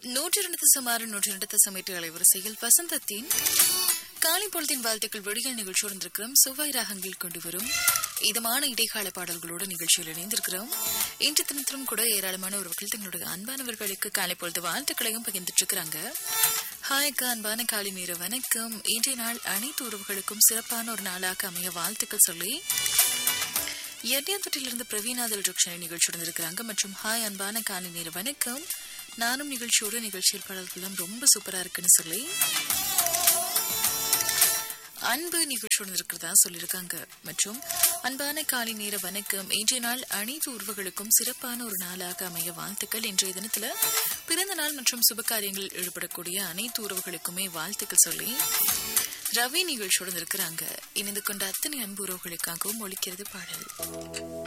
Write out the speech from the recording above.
நூற்றி இரண்டு சுமார் நூற்றி இரண்டு சமைட்டு அலைவரிசையில் வசந்தத்தின் காலை பொழுதின் வாழ்த்துக்கள் வெடிகள் நிகழ்ச்சியோடு இருக்கிறோம் செவ்வாய் ராகங்கள் கொண்டு வரும் இதமான இடைக்கால பாடல்களோடு நிகழ்ச்சியில் இணைந்திருக்கிறோம் இன்று தினத்திலும் கூட ஏராளமான உறவுகள் தங்களுடைய அன்பானவர்களுக்கு காலை பொழுது வாழ்த்துக்களையும் பகிர்ந்துட்டு இருக்கிறாங்க ஹாய் அக்கா அன்பான காலை நேர வணக்கம் இன்றைய நாள் அனைத்து உறவுகளுக்கும் சிறப்பான ஒரு நாளாக அமைய வாழ்த்துக்கள் சொல்லி எட்டியாந்தட்டிலிருந்து பிரவீனாதல் ருக்ஷனை நிகழ்ச்சியுடன் இருக்கிறாங்க மற்றும் ஹாய் அன்பான காலை நேர வணக்கம் நானும் நிகழ்ச்சியோட நிகழ்ச்சியில் பாடல்கள்லாம் ரொம்ப சூப்பரா இருக்குன்னு சொல்லி அன்பு நிகழ்ச்சியுடன் இருக்கிறதா சொல்லியிருக்காங்க மற்றும் அன்பான காலை நேர வணக்கம் இன்றைய நாள் அனைத்து உறவுகளுக்கும் சிறப்பான ஒரு நாளாக அமைய வாழ்த்துக்கள் இன்றைய தினத்துல பிறந்த நாள் மற்றும் சுப காரியங்களில் ஈடுபடக்கூடிய அனைத்து உறவுகளுக்குமே வாழ்த்துக்கள் சொல்லி ரவி நிகழ்ச்சியுடன் இருக்கிறாங்க இணைந்து கொண்ட அத்தனை அன்பு உறவுகளுக்காகவும் ஒழிக்கிறது பாடல்